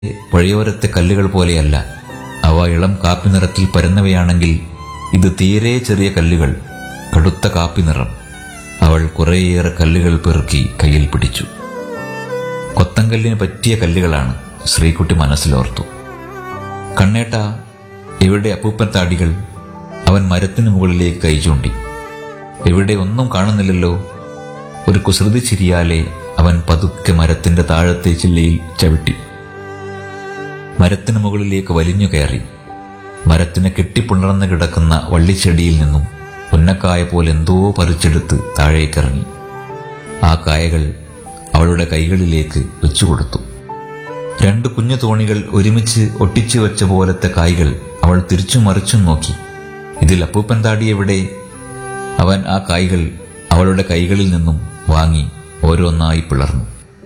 വഴിയോരത്തെ കല്ലുകൾ പോലെയല്ല അവ ഇളം കാപ്പി നിറത്തിൽ പരന്നവയാണെങ്കിൽ ഇത് തീരെ ചെറിയ കല്ലുകൾ കടുത്ത കാപ്പി നിറം അവൾ കുറേയേറെ കല്ലുകൾ പെറുക്കി കയ്യിൽ പിടിച്ചു കൊത്തങ്കല്ലിന് പറ്റിയ കല്ലുകളാണ് ശ്രീകുട്ടി മനസ്സിലോർത്തു കണ്ണേട്ട ഇവിടെ അപ്പൂപ്പൻ താടികൾ അവൻ മരത്തിന് മുകളിലേക്ക് കൈ ചൂണ്ടി ഇവിടെ ഒന്നും കാണുന്നില്ലല്ലോ ഒരു കുസൃതി ചിരിയാലെ അവൻ പതുക്കെ മരത്തിന്റെ താഴത്തെ ചില്ലയിൽ ചവിട്ടി മരത്തിന് മുകളിലേക്ക് വലിഞ്ഞു കയറി മരത്തിന് കെട്ടിപ്പുണർന്ന് കിടക്കുന്ന വള്ളിച്ചെടിയിൽ നിന്നും പുന്നക്കായ പോലെ എന്തോ പറിച്ചെടുത്ത് താഴേക്കിറങ്ങി ആ കായകൾ അവളുടെ കൈകളിലേക്ക് വെച്ചുകൊടുത്തു രണ്ട് കുഞ്ഞു തോണികൾ ഒരുമിച്ച് ഒട്ടിച്ചു വെച്ച പോലത്തെ കായ്കൾ അവൾ തിരിച്ചും മറിച്ചും നോക്കി ഇതിൽ അപ്പൂപ്പൻ താടി എവിടെ അവൻ ആ കായ്കൾ അവളുടെ കൈകളിൽ നിന്നും വാങ്ങി ഓരോന്നായി പിളർന്നു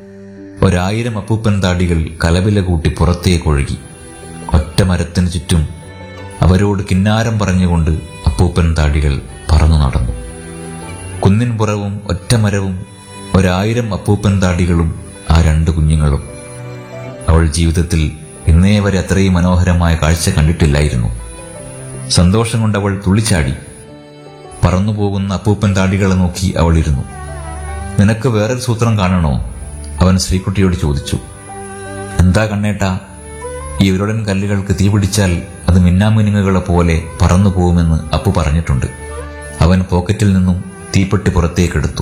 ഒരായിരം അപ്പൂപ്പൻ താടികൾ കലവില കൂട്ടി പുറത്തേക്ക് ഒഴുകി ഒറ്റ മരത്തിന് ചുറ്റും അവരോട് കിന്നാരം പറഞ്ഞുകൊണ്ട് അപ്പൂപ്പൻ താടികൾ പറന്നു നടന്നു കുന്നിൻ പുറവും ഒറ്റമരവും ഒരായിരം അപ്പൂപ്പൻ താടികളും ആ രണ്ട് കുഞ്ഞുങ്ങളും അവൾ ജീവിതത്തിൽ ഇന്നേ വരെ അത്രയും മനോഹരമായ കാഴ്ച കണ്ടിട്ടില്ലായിരുന്നു സന്തോഷം കൊണ്ട് അവൾ തുള്ളിച്ചാടി പറന്നുപോകുന്ന അപ്പൂപ്പൻ താടികളെ നോക്കി അവൾ ഇരുന്നു നിനക്ക് വേറൊരു സൂത്രം കാണണോ അവൻ ശ്രീകുട്ടിയോട് ചോദിച്ചു എന്താ കണ്ണേട്ടാ ഈ ഉരുടൻ കല്ലുകൾക്ക് തീ പിടിച്ചാൽ അത് മിന്നാമിനുങ്ങുകളെ പോലെ പറന്നു പോകുമെന്ന് അപ്പു പറഞ്ഞിട്ടുണ്ട് അവൻ പോക്കറ്റിൽ നിന്നും തീപ്പെട്ടി പുറത്തേക്കെടുത്തു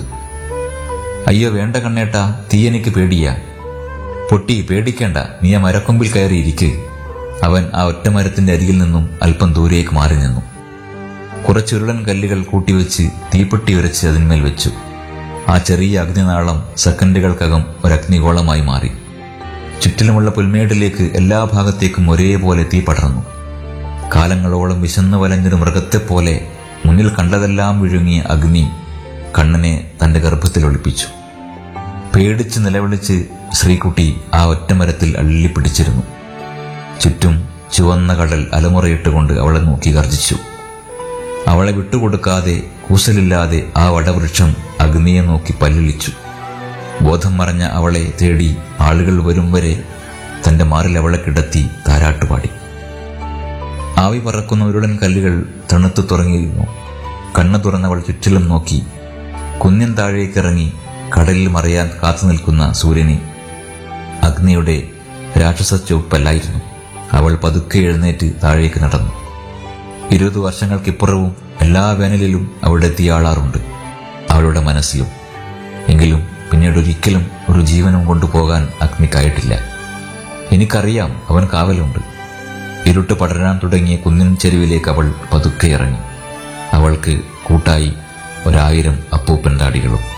അയ്യോ വേണ്ട കണ്ണേട്ടാ തീ എനിക്ക് പേടിയാ പൊട്ടി പേടിക്കേണ്ട നീ ആ മരക്കൊമ്പിൽ കയറിയിരിക്ക് അവൻ ആ ഒറ്റമരത്തിന്റെ അരികിൽ നിന്നും അല്പം ദൂരേക്ക് മാറി നിന്നു കുറച്ചുരുളൻ കല്ലുകൾ കൂട്ടിവെച്ച് തീപ്പെട്ടി ഉരച്ച് അതിന്മേൽ വെച്ചു ആ ചെറിയ അഗ്നിനാളം സെക്കൻഡുകൾക്കകം ഒരു അഗ്നിഗോളമായി മാറി ചുറ്റിലുമുള്ള പുൽമേടിലേക്ക് എല്ലാ ഭാഗത്തേക്കും ഒരേപോലെ തീ പടർന്നു കാലങ്ങളോളം വിശന്നു വലഞ്ഞൊരു മൃഗത്തെപ്പോലെ മുന്നിൽ കണ്ടതെല്ലാം വിഴുങ്ങിയ അഗ്നി കണ്ണനെ തന്റെ ഗർഭത്തിൽ ഒളിപ്പിച്ചു പേടിച്ച് നിലവിളിച്ച് ശ്രീകുട്ടി ആ ഒറ്റമരത്തിൽ അള്ളിപ്പിടിച്ചിരുന്നു ചുറ്റും ചുവന്ന കടൽ അലമുറയിട്ടുകൊണ്ട് അവളെ നോക്കി ഗർജിച്ചു അവളെ വിട്ടുകൊടുക്കാതെ കൂസലില്ലാതെ ആ വടവൃക്ഷം അഗ്നിയെ നോക്കി പല്ലിളിച്ചു ബോധം മറഞ്ഞ അവളെ തേടി ആളുകൾ വരും വരെ തന്റെ മാറിൽ അവളെ കിടത്തി താരാട്ടുപാടി ആവി പറക്കുന്ന ഉരുളൻ കല്ലുകൾ തണുത്തു തുറങ്ങിയിരുന്നു കണ്ണു തുറന്നവൾ ചുറ്റിലും നോക്കി കുന്നിൻ താഴേക്കിറങ്ങി കടലിൽ മറയാൻ കാത്തു നിൽക്കുന്ന സൂര്യനെ അഗ്നിയുടെ രാക്ഷസ ചുവപ്പല്ലായിരുന്നു അവൾ പതുക്കെ എഴുന്നേറ്റ് താഴേക്ക് നടന്നു ഇരുപത് വർഷങ്ങൾക്കിപ്പുറവും എല്ലാ വേനലിലും അവിടെ എത്തിയാളാറുണ്ട് അവളുടെ മനസ്സിലും എങ്കിലും പിന്നീട് ഒരിക്കലും ഒരു ജീവനും കൊണ്ടുപോകാൻ അഗ്നിക്കായിട്ടില്ല എനിക്കറിയാം അവൻ കാവലുണ്ട് ഇരുട്ട് പടരാൻ തുടങ്ങിയ കുന്നിൻ ചെരുവിലേക്ക് അവൾ പതുക്കെ ഇറങ്ങി അവൾക്ക് കൂട്ടായി ഒരായിരം അപ്പൂപ്പൻ താടികളും